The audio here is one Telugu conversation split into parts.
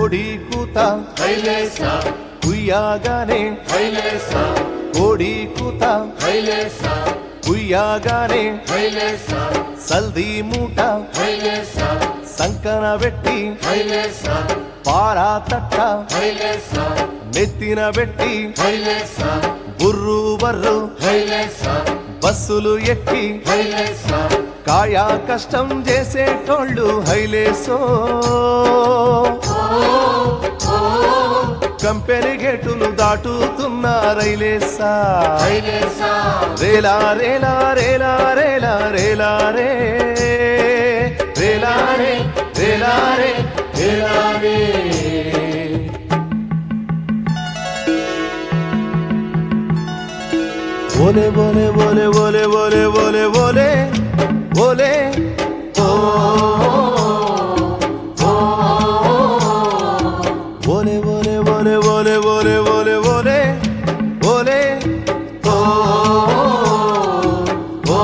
కోడి కూత హైలేసా కుయ్యాగానే హైలేసా కోడి కూత హైలేసా కుయ్యాగానే హైలేసా సల్ది మూట హైలేసా సంకన పెట్టి హైలేసా పారా తట్ట హైలేసా నెత్తిన పెట్టి హైలేసా బుర్రు బర్రు హైలేసా బస్సులు ఎక్కి హైలేసా కాయా కష్టం చేసేటోళ్ళు హైలేసో కంపెనీ గేటులు దాటుతున్న రైలేసా హైలేసా రేలా రేలా రేలా రేలా రేలా రే రేలా రే రేలా రే రేలా రే ఓలే ఓలే ఓలే ఓలే ఓలే ఓలే ఓలే ఓలే ఓ ఓలే ఓలే ఓలే ఓలే ఓలే ఓలే ఓలే ఓలే ఓ ఓ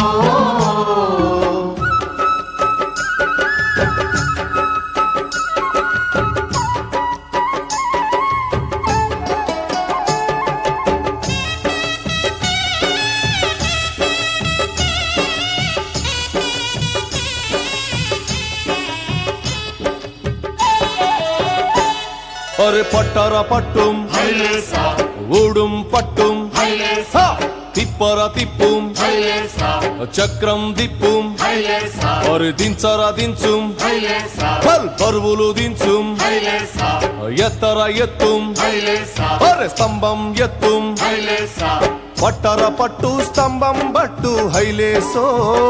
అరే పట్టర పట్టుం హైలేసా ఊడుం పట్టుం హైలేసా హ! తిప్పర తిప్పుం హైలేసా చక్రం దిప్పుం హైలేసా అరే దించర దించుం హైలేసా పల్ పరువులు దించుం హైలేసా ఎత్తర ఎత్తుం హైలేసా అరే స్తంభం ఎత్తుం హైలేసా పట్టర పట్టు స్తంభం బట్టు హైలేసో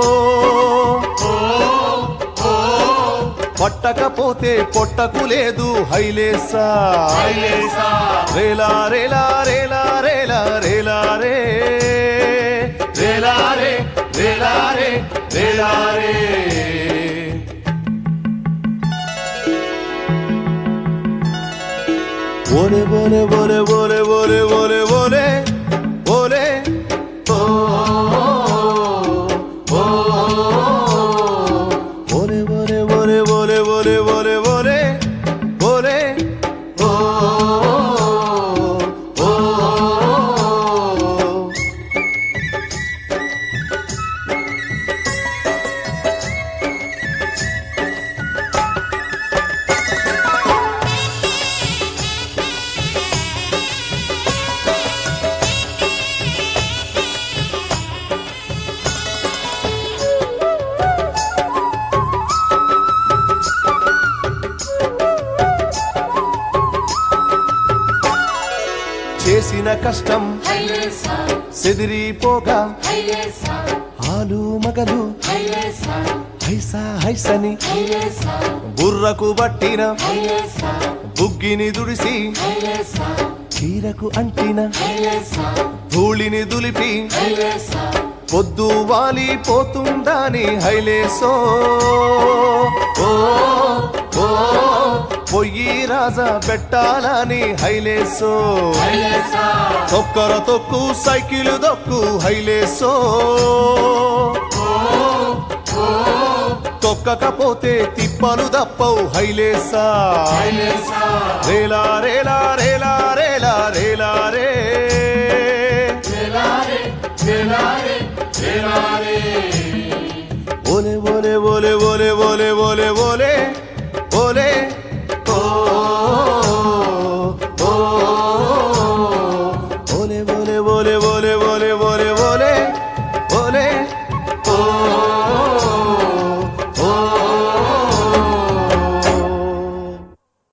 పట్టకపోతే పొట్టకు లేదు హైలేసా హైలేసా రేలా రేలా రేలా రేలా రేలా రే రేలా రే రేలా రే రేలా రే ఓలే ఓలే ఓలే ఓలే ఓలే ఓలే ఓలే ఓలే ఓ ఓ ఓలే ఓలే ఓలే ఓలే ఓలే ఓలే ఓలే ఓలే ఓ ఓ చేసిన కష్టం హైలేసా సెదిరిపోగా హైలేసా ఆలు మగలు హైలేసా హైసా హైసని హైలేసా బుర్రకు బట్టిన హైలేసా బుగ్గిని దుడిసి హైలేసా చీరకు అంటిన హైలేసా ధూళిని దులిపి హైలేసా పొద్దు వాలిపోతుందని హైలేసో ఓ ఓ పొయ్యి రాజా పెట్టాలని హైలేసో హైలేసా తొక్కర తొక్కు సైకిల్ దొక్కు హైలేసో తొక్కకపోతే తిప్పలు దప్పవు హైలేసా హైలేసా రేలా రేలా రే